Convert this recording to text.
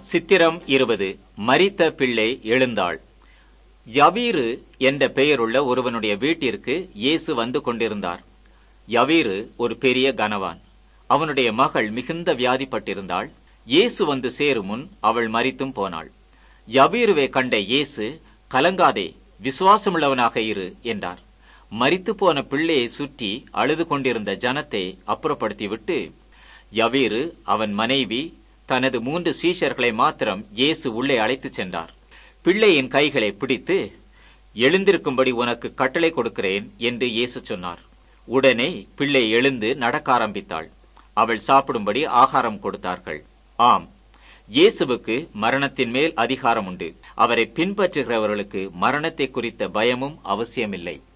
சித்திரம் இருபது மரித்த பிள்ளை எழுந்தாள் யவீரு என்ற பெயருள்ள ஒருவனுடைய வீட்டிற்கு இயேசு வந்து கொண்டிருந்தார் யவீரு ஒரு பெரிய கனவான் அவனுடைய மகள் மிகுந்த வியாதிப்பட்டிருந்தாள் இயேசு வந்து சேரும் முன் அவள் மரித்தும் போனாள் யவீருவை கண்ட இயேசு கலங்காதே விசுவாசமுள்ளவனாக இரு என்றார் மரித்து போன பிள்ளையை சுற்றி அழுது கொண்டிருந்த ஜனத்தை அப்புறப்படுத்திவிட்டு யவீரு அவன் மனைவி தனது மூன்று சீஷர்களை மாத்திரம் இயேசு உள்ளே அழைத்துச் சென்றார் பிள்ளையின் கைகளை பிடித்து எழுந்திருக்கும்படி உனக்கு கட்டளை கொடுக்கிறேன் என்று இயேசு சொன்னார் உடனே பிள்ளை எழுந்து நடக்க ஆரம்பித்தாள் அவள் சாப்பிடும்படி ஆகாரம் கொடுத்தார்கள் ஆம் இயேசுவுக்கு மரணத்தின் மேல் அதிகாரம் உண்டு அவரை பின்பற்றுகிறவர்களுக்கு மரணத்தை குறித்த பயமும் அவசியமில்லை